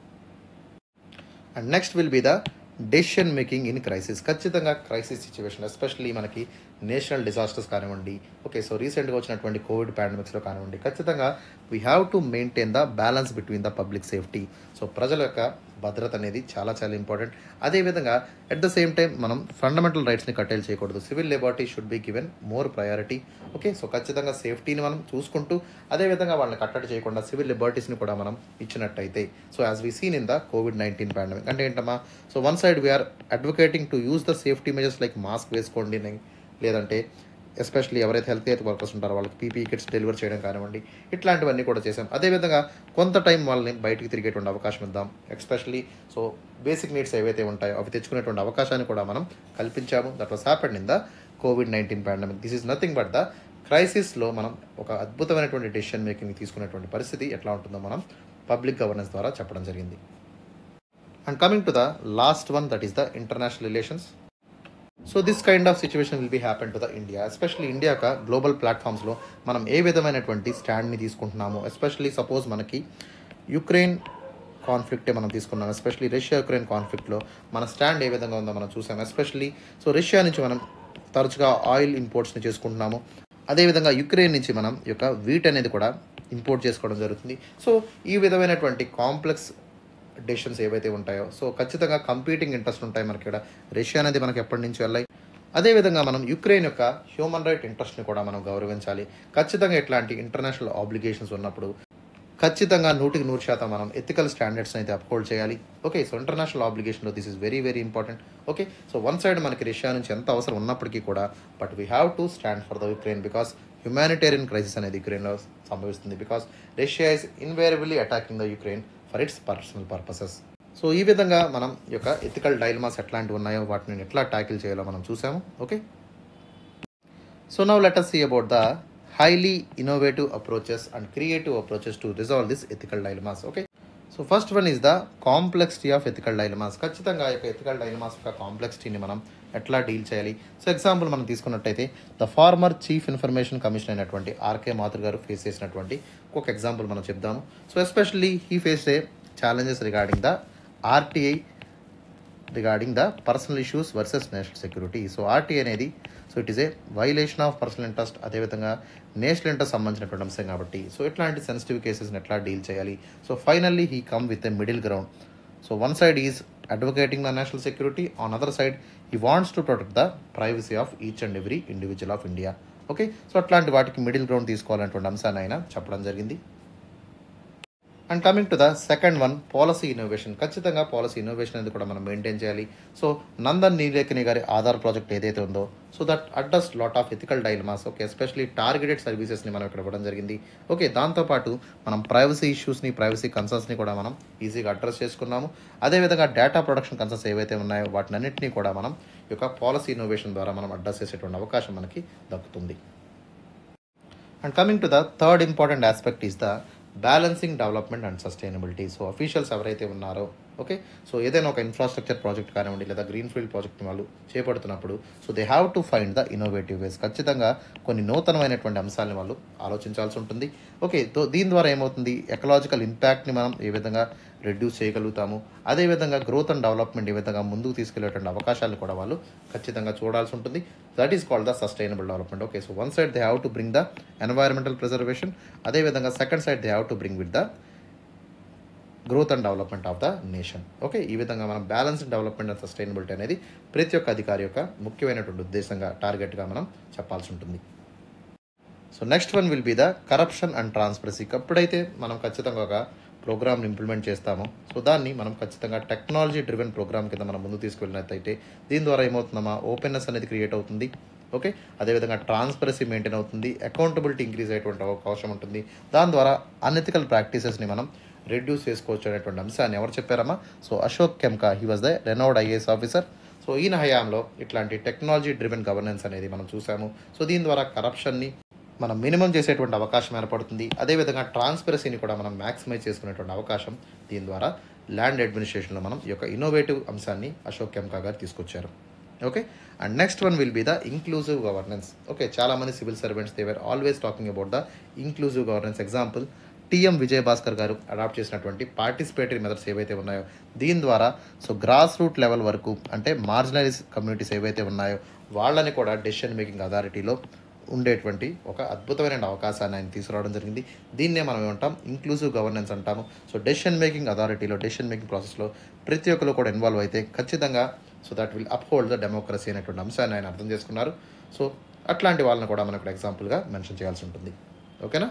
and next will be the decision making in crisis ఖచ్చితంగా క్రైసిస్ సిచ్యువేషన్ ఎస్పెషల్లీ మనకి నేషనల్ డిజాస్టర్స్ కానివ్వండి ఓకే సో రీసెంట్గా వచ్చినటువంటి కోవిడ్ పాండమిక్స్లో కానివ్వండి ఖచ్చితంగా we have to maintain the balance between the public safety so ప్రజల యొక్క భద్రత అనేది చాలా చాలా ఇంపార్టెంట్ అదేవిధంగా అట్ ద సేమ్ టైం మనం ఫండమెంటల్ రైట్స్ని కట్టేలు చేయకూడదు civil liberty should be given more priority okay so ఖచ్చితంగా సేఫ్టీని మనం చూసుకుంటూ అదేవిధంగా వాళ్ళని కట్టడి చేయకుండా సివిల్ లిబర్టీస్ని కూడా మనం ఇచ్చినట్టయితే so as we seen in the covid nineteen pandemic అంటే ఏంటమ్మా so one side we are advocating to uses the safety measures like mask వేసుకోండి లేదంటే ఎస్పెషల్లీ ఎవరైతే హెల్త్ కేర్ వర్కర్స్ ఉంటారో వాళ్ళకి పీపీ కిట్స్ డెలివర్ చేయడం కానివ్వండి ఇట్లాంటివన్నీ కూడా చేసాం అదేవిధంగా కొంత టైం వాళ్ళని బయటికి తిరిగేటువంటి అవకాశం ఇద్దాం ఎస్పెషల్లీ సో బేసిక్ నీడ్స్ ఏవైతే ఉంటాయో అవి తెచ్చుకునేటువంటి అవకాశాన్ని కూడా మనం కల్పించాము that was happened in the covid nineteen pandemic this is nothing but the క్రైసిస్లో మనం ఒక అద్భుతమైనటువంటి డెసిషన్ మేకింగ్ తీసుకునేటువంటి పరిస్థితి ఎట్లా ఉంటుందో మనం పబ్లిక్ గవర్నెన్స్ ద్వారా చెప్పడం జరిగింది and coming to the last one that is the international relations so this kind of situation will be happen to the India especially India యొక్క గ్లోబల్ ప్లాట్ఫామ్స్లో మనం ఏ విధమైనటువంటి స్టాండ్ని తీసుకుంటున్నాము ఎస్పెషల్లీ సపోజ్ మనకి యుక్రెయిన్ కాన్ఫ్లిక్టే మనం తీసుకున్నాం ఎస్పెషల్లీ రష్యా యుక్రెయిన్ కాన్ఫ్లిక్ట్లో మన స్టాండ్ ఏ విధంగా ఉందో మనం చూసాం ఎస్పెషల్లీ సో రష్యా నుంచి మనం తరచుగా ఆయిల్ ఇంపోర్ట్స్ని చేసుకుంటున్నాము అదేవిధంగా యుక్రెయిన్ నుంచి మనం ఈ యొక్క వీట్ అనేది కూడా ఇంపోర్ట్ చేసుకోవడం జరుగుతుంది సో ఈ విధమైనటువంటి కాంప్లెక్స్ డెసిషన్స్ ఏవైతే ఉంటాయో సో ఖచ్చితంగా కంపీటింగ్ ఇంట్రెస్ట్ ఉంటాయి మనకి ఇక్కడ రష్యా అనేది మనకి ఎప్పటి నుంచి వెళ్ళాయి అదేవిధంగా మనం యుక్రెయిన్ యొక్క హ్యూమన్ రైట్ ఇంట్రెస్ట్ని కూడా మనం గౌరవించాలి ఖచ్చితంగా ఇట్లాంటి ఇంటర్నేషనల్ ఆబ్లిగేషన్స్ ఉన్నప్పుడు ఖచ్చితంగా నూటికి నూరు శాతం మనం ఎథికల్ స్టాండర్డ్స్ అయితే అప్హోల్డ్ చేయాలి ఓకే సో ఇంటర్నేషనల్ ఆబ్లిగేషన్లో this is very very important okay so one side మనకి రష్యా నుంచి ఎంత అవసరం ఉన్నప్పటికీ కూడా but we have to stand for the Ukraine because humanitarian crisis అనేది యుక్రెయిన్లో సంభవిస్తుంది because Russia is invariably attacking the Ukraine for its personal purposes so ఈ విధంగా మనం ఈ యొక్క ఎథికల్ డైలమాస్ ఎట్లాంటివి ఉన్నాయో వాటిని ఎట్లా ట్యాకిల్ చేయాలో మనం చూసాము okay so now let us see about the highly innovative approaches and creative approaches to resolve this ethical dilemmas okay so first one is the complexity of ethical dilemmas ఖచ్చితంగా ఈ యొక్క ఎథికల్ డైలమాస్ యొక్క కాంప్లెక్సిటీని మనం ఎట్లా డీల్ చేయాలి సో ఎగ్జాంపుల్ మనం తీసుకున్నట్టయితే the former chief information commission అయినటువంటి ఆర్కే మాథుర్ గారు ఫేస్ చేసినటువంటి ఒక ఎగ్జాంపుల్ మనం చెప్దాము so especially he face a challenges regarding the RTI regarding the personal issues versus national security so R T అనేది so it is a violation of personal interest అదేవిధంగా నేషనల్ ఇంట్రెస్ట్ సంబంధించినటువంటి అంశం కాబట్టి సో ఇట్లాంటి సెన్సిటివ్ కేసెస్ని ఎట్లా డీల్ చేయాలి so finally he come with a middle ground so one side is advocating the national security on other side he wants to protect the privacy of each and every individual of India okay so అట్లాంటి వాటికి మిడిల్ గ్రౌండ్ తీసుకోవాలనేటువంటి అంశాన్ని ఆయన చెప్పడం జరిగింది and coming to the second one policy innovation ఖచ్చితంగా పాలసీ ఇన్నోవేషన్ అనేది కూడా మనం మెయింటైన్ చేయాలి సో నందన్ నీలేకని గారి ఆధార్ ప్రాజెక్ట్ ఏదైతే ఉందో so that adds lot of ethical dilemmas okay especially targeted సర్వీసెస్ని మనం ఇక్కడ ఇవ్వడం జరిగింది ఓకే దాంతోపాటు మనం ప్రైవసీ ఇష్యూస్ని ప్రైవసీ కన్సర్న్స్ని కూడా మనం ఈజీగా అడ్రస్ చేసుకున్నాము అదేవిధంగా డేటా ప్రొడక్షన్ కన్సర్న్స్ ఏవైతే ఉన్నాయో వాటిని అన్నింటినీ కూడా మనం ఈ యొక్క పాలసీ ఇన్నోవేషన్ ద్వారా మనం అడ్రస్ చేసేటువంటి అవకాశం మనకి దక్కుతుంది and coming to the third important aspect is the balancing development and sustainability so officials ఎవరైతే ఉన్నారో ఓకే సో ఏదైనా ఒక ఇన్ఫ్రాస్ట్రక్చర్ ప్రాజెక్ట్ కానివ్వండి లేదా గ్రీన్ ఫీల్డ్ ప్రాజెక్ట్ని వాళ్ళు చేపడుతున్నప్పుడు so they have to find the innovative ways ఖచ్చితంగా కొన్ని నూతనమైనటువంటి అంశాలను వాళ్ళు ఆలోచించాల్సి ఉంటుంది ఓకే తో దీని ద్వారా ఏమవుతుంది ఎకలాజికల్ ఇంపాక్ట్ని మనం ఏ విధంగా రెడ్యూస్ చేయగలుగుతాము అదేవిధంగా గ్రోత్ అండ్ డెవలప్మెంట్ ఏ విధంగా ముందుకు తీసుకెళ్లేటువంటి అవకాశాలు కూడా వాళ్ళు ఖచ్చితంగా చూడాల్సి ఉంటుంది that is called the sustainable development okay so one side they have to bring the environmental preservation అదేవిధంగా second side they have to bring with the growth and development of the nation okay ఈ విధంగా మనం బ్యాలెన్స్డ్ డెవలప్మెంట్ అండ్ సస్టైనబిలిటీ అనేది ప్రతి ఒక్క అధికారి యొక్క ముఖ్యమైనటువంటి ఉద్దేశంగా టార్గెట్గా మనం చెప్పాల్సి ఉంటుంది so next one will be the corruption and transparency ఎప్పుడైతే మనం ఖచ్చితంగా ఒక ప్రోగ్రామ్ని ఇంప్లిమెంట్ చేస్తామో సో దాన్ని మనం ఖచ్చితంగా టెక్నాలజీ డ్రివెన్ ప్రోగ్రామ్ కింద మనం ముందు తీసుకెళ్ళినట్టయితే దీని ద్వారా ఏమవుతుందమ్మా ఓపెన్నెస్ అనేది క్రియేట్ అవుతుంది ఓకే అదేవిధంగా ట్రాన్స్పరసీ మెయింటైన్ అవుతుంది అకౌంటబిలిటీ ఇంక్రీజ్ అయ్యేటువంటి అవకాశం ఉంటుంది దాని ద్వారా అన్ఎథికల్ ప్రాక్టీసెస్ని మనం రెడ్యూస్ చేసుకోవచ్చు అనేటువంటి అంశాన్ని ఎవరు చెప్పారమ్మా so Ashok Khemka he was the renowned IAS officer so ఈయన హయాంలో ఇట్లాంటి టెక్నాలజీ డ్రివెన్ గవర్నెన్స్ అనేది మనం చూసాము సో దీని ద్వారా కరప్షన్ని మనం మినిమం చేసేటువంటి అవకాశం ఏర్పడుతుంది అదేవిధంగా ట్రాన్స్పరసీని కూడా మనం మ్యాక్సిమైజ్ చేసుకునేటువంటి అవకాశం దీని ద్వారా ల్యాండ్ అడ్మినిస్ట్రేషన్లో మనం ఈ యొక్క ఇన్నోవేటివ్ అంశాన్ని అశోక్ కెమ్కా గారు తీసుకొచ్చారు okay and next one will be the inclusive governance okay చాలామంది civil servants they were always talking about the inclusive governance example T M Vijay Bhaskar గారు అడాప్ట్ చేసినటువంటి పార్టిసిపేటరీ మెథడ్స్ ఏవైతే ఉన్నాయో దీని ద్వారా సో గ్రాస్ రూట్ లెవెల్ వరకు అంటే మార్జినలైజ్ కమ్యూనిటీస్ ఏవైతే ఉన్నాయో వాళ్ళని కూడా డెసిషన్ మేకింగ్ అథారిటీలో ఉండేటువంటి ఒక అద్భుతమైన అవకాశాన్ని ఆయన తీసుకురావడం జరిగింది దీన్నే మనం ఏమంటాం ఇంక్లూజివ్ గవర్నెన్స్ అంటాము సో డెసిషన్ మేకింగ్ అథారిటీలో డెసిషన్ మేకింగ్ ప్రాసెస్లో ప్రతి ఒక్కరు కూడా ఇన్వాల్వ్ అయితే ఖచ్చితంగా so that will uphold the democracy అనేటువంటి అంశాన్ని ఆయన అర్థం చేసుకున్నారు సో అట్లాంటి వాళ్ళని కూడా మనం ఇక్కడ ఎగ్జాంపుల్గా మెన్షన్ చేయాల్సి ఉంటుంది ఓకేనా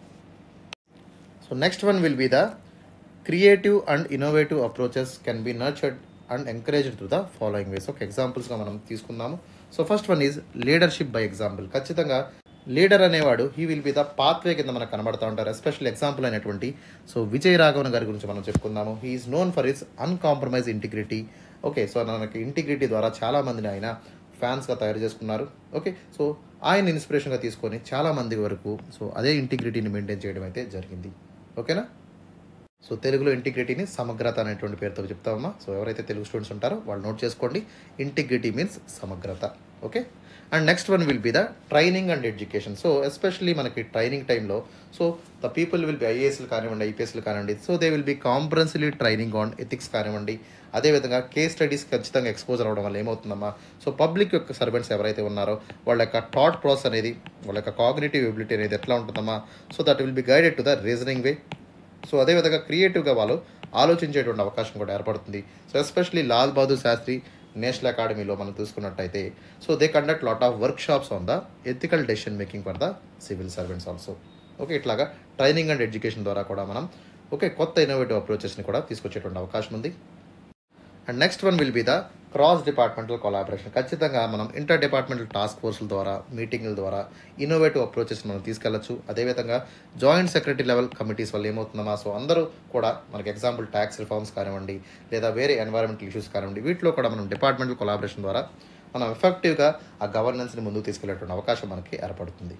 so next one will be the creative and innovative approaches can be nurtured and encouraged to the following ways ఒక ఎగ్జాంపుల్స్గా మనం తీసుకుందాము so first one is leadership by example ఖచ్చితంగా లీడర్ అనేవాడు he will be the pathway కింద మనకు కనబడతా ఉంటారు ఎస్పెషల్ ఎగ్జాంపుల్ అయినటువంటి సో విజయ్ రాఘవన్ గారి గురించి మనం చెప్పుకుందాము he is known for his uncompromise integrity okay so మనకి ఇంటిగ్రిటీ ద్వారా చాలా మందిని ఆయన ఫ్యాన్స్గా తయారు చేసుకున్నారు ఓకే సో ఆయన ఇన్స్పిరేషన్గా తీసుకొని చాలా మంది వరకు సో అదే ఇంటిగ్రిటీని మెయింటైన్ చేయడం అయితే జరిగింది ఓకేనా సో తెలుగులో ఇంటిగ్రిటీని సమగ్రత అనేటువంటి పేరుతో చెప్తామమ్మా సో ఎవరైతే తెలుగు స్టూడెంట్స్ ఉంటారో వాళ్ళు నోట్ చేసుకోండి ఇంటిగ్రిటీ మీన్స్ సమగ్రత okay and next one will be the training and education so especially మనకి ట్రైనింగ్ టైంలో so the people will be ఐఏఎస్లు కానివ్వండి ఐపీఎస్లు కానివ్వండి so they will be comprehensively training on ethics కానివ్వండి అదేవిధంగా కేస్ స్టడీస్ ఖచ్చితంగా ఎక్స్పోజర్ అవ్వడం వల్ల ఏమవుతుందమ్మా సో పబ్లిక్ యొక్క సర్వెంట్స్ ఎవరైతే ఉన్నారో వాళ్ళ యొక్క థాట్ ప్రాసెస్ అనేది వాళ్ళ యొక్క కాగ్నేటివ్ ఎబిలిటీ అనేది ఎట్లా ఉంటుందమ్మా so that will be guided to the reasoning way so అదేవిధంగా క్రియేటివ్గా వాళ్ళు ఆలోచించేటువంటి అవకాశం కూడా ఏర్పడుతుంది so especially Lal Bahadur Shastri national అకాడమీలో మనం చూసుకున్నట్టయితే so they conduct lot of workshops on the ethical decision making for the civil servants also okay ఇట్లాగా ట్రైనింగ్ అండ్ ఎడ్యుకేషన్ ద్వారా కూడా మనం ఓకే కొత్త ఇన్నోవేటివ్ అప్రోచెస్ని కూడా తీసుకొచ్చేటువంటి అవకాశం ఉంది and next one will be the cross departmental collaboration ఖచ్చితంగా మనం ఇంటర్ డిపార్ట్మెంటల్ టాస్క్ ఫోర్సుల ద్వారా మీటింగ్ల ద్వారా ఇన్నోవేటివ్ అప్రోచెస్ మనం తీసుకెళ్లొచ్చు అదేవిధంగా జాయింట్ సెక్రటరీ లెవెల్ కమిటీస్ వల్ల ఏమవుతుందమ్మా సో అందరూ కూడా మనకి ఎగ్జాంపుల్ ట్యాక్స్ రిఫార్మ్స్ కానివ్వండి లేదా వేరే ఎన్వైరన్మెంటల్ ఇష్యూస్ కానివ్వండి వీటిలో కూడా మనం డిపార్ట్మెంటల్ కొలాబరేషన్ ద్వారా మనం ఎఫెక్టివ్గా ఆ గవర్నెన్స్ని ముందుకు తీసుకెళ్లేటువంటి అవకాశం మనకి ఏర్పడుతుంది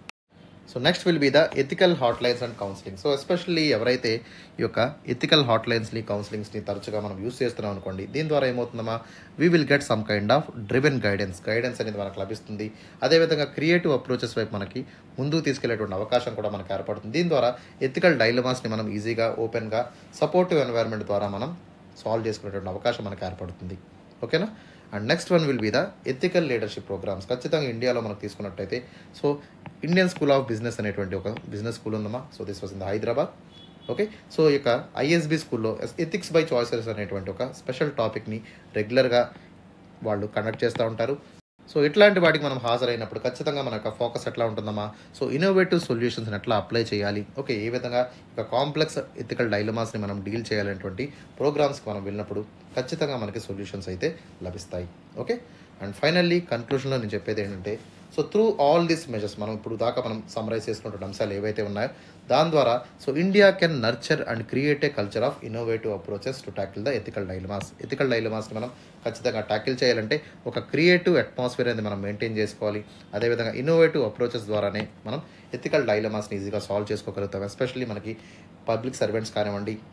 so next will be the ethical hotlines and counselling so especially ఎవరైతే ఈ యొక్క ఎథికల్ హాట్ లైన్స్ని కౌన్సిలింగ్స్ని తరచుగా మనం యూస్ చేస్తున్నాం అనుకోండి దీని ద్వారా ఏమవుతుందమ్మా we will get some kind of driven guidance guidance అనేది మనకు లభిస్తుంది అదేవిధంగా క్రియేటివ్ అప్రోచెస్ వైపు మనకి ముందుకు తీసుకెళ్లేటువంటి అవకాశం కూడా మనకు ఏర్పడుతుంది దీని ద్వారా ఎథికల్ డైలమాస్ని మనం ఈజీగా ఓపెన్గా సపోర్టివ్ ఎన్వైర్న్మెంట్ ద్వారా మనం సాల్వ్ చేసుకునేటువంటి అవకాశం మనకు ఏర్పడుతుంది ఓకేనా and next one will be the ethical leadership programmes ఖచ్చితంగా ఇండియాలో మనకు తీసుకున్నట్టయితే so Indian school of business అనేటువంటి ఒక బిజినెస్ స్కూల్ ఉందమ్మా so this was in the Hyderabad okay so ఈ యొక్క ఐఎస్బి స్కూల్లో ఎథిక్స్ బై చాయిసెస్ అనేటువంటి ఒక స్పెషల్ టాపిక్ని రెగ్యులర్గా వాళ్ళు కండక్ట్ చేస్తూ ఉంటారు సో ఇట్లాంటి వాటికి మనం హాజరైనప్పుడు ఖచ్చితంగా మన యొక్క ఫోకస్ ఎట్లా ఉంటుందమ్మా సో ఇన్నోవేటివ్ సొల్యూషన్స్ని ఎట్లా అప్లై చేయాలి ఓకే ఏ విధంగా ఇక కాంప్లెక్స్ ఎథికల్ డైలమాస్ని మనం డీల్ చేయాలనేటువంటి ప్రోగ్రామ్స్కి మనం వెళ్ళినప్పుడు ఖచ్చితంగా మనకి సొల్యూషన్స్ అయితే లభిస్తాయి ఓకే అండ్ ఫైనల్లీ కన్క్లూషన్లో నేను చెప్పేది ఏంటంటే so through all these measures మనం ఇప్పుడు దాకా మనం సమరైజ్ చేసుకున్నటువంటి అంశాలు ఏవైతే ఉన్నాయో దాని ద్వారా so India can nurture and create a culture of innovative approaches to tackle the ethical dilemmas ethical డైలమాస్ని మనం ఖచ్చితంగా ట్యాకిల్ చేయాలంటే ఒక క్రియేటివ్ అట్మాస్ఫియర్ అనేది మనం మెయింటైన్ చేసుకోవాలి అదేవిధంగా ఇన్నోవేటివ్ అప్రోచెస్ ద్వారానే మనం ఎథికల్ డైలమాస్ని ఈజీగా సాల్వ్ చేసుకోగలుగుతాం ఎస్పెషల్లీ మనకి పబ్లిక్ సర్వెంట్స్ కానివ్వండి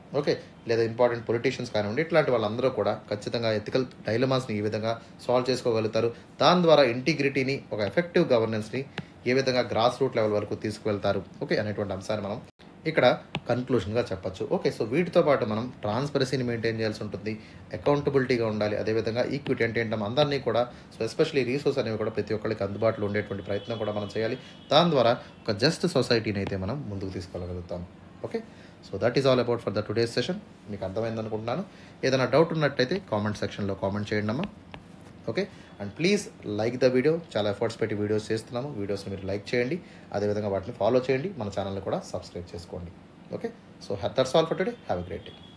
ఓకే లేదా ఇంపార్టెంట్ పొలిటీషియన్స్ కానివ్వండి ఇట్లాంటి వాళ్ళందరూ కూడా ఖచ్చితంగా ఎథికల్ డైలమాస్ని ఈ విధంగా సాల్వ్ చేసుకోగలుగుతారు దాని ద్వారా ఇంటిగ్రిటీని ఒక ఎఫెక్టివ్ గవర్నెన్స్ని ఏ విధంగా గ్రాస్ రూట్ లెవెల్ వరకు తీసుకువెళ్తారు ఓకే అనేటువంటి అంశాన్ని మనం ఇక్కడ కన్క్లూషన్గా చెప్పొచ్చు ఓకే సో వీటితో పాటు మనం ట్రాన్స్పరసీని మెయింటైన్ చేయాల్సి ఉంటుంది అకౌంటబిలిటీగా ఉండాలి అదేవిధంగా ఈక్విటీ అంటే ఏంటంటే అందరినీ కూడా సో ఎస్పెషల్లీ రీసోర్స్ అనేవి కూడా ప్రతి ఒక్కరికి అందుబాటులో ఉండేటువంటి ప్రయత్నం కూడా మనం చేయాలి దాని ద్వారా ఒక జస్ట్ సొసైటీని అయితే మనం ముందుకు తీసుకెళ్ళగలుగుతాం okay so that is all about for the today's session మీకు అర్థమైంది అనుకుంటున్నాను ఏదైనా డౌట్ ఉన్నట్టయితే కామెంట్ సెక్షన్లో కామెంట్ చేయండి అమ్మా okay and please like the video చాలా ఎఫర్ట్స్ పెట్టి వీడియోస్ చేస్తున్నాము వీడియోస్ని మీరు లైక్ చేయండి అదేవిధంగా వాటిని ఫాలో చేయండి మన ఛానల్ని కూడా సబ్స్క్రైబ్ చేసుకోండి okay so that's all for today have a great day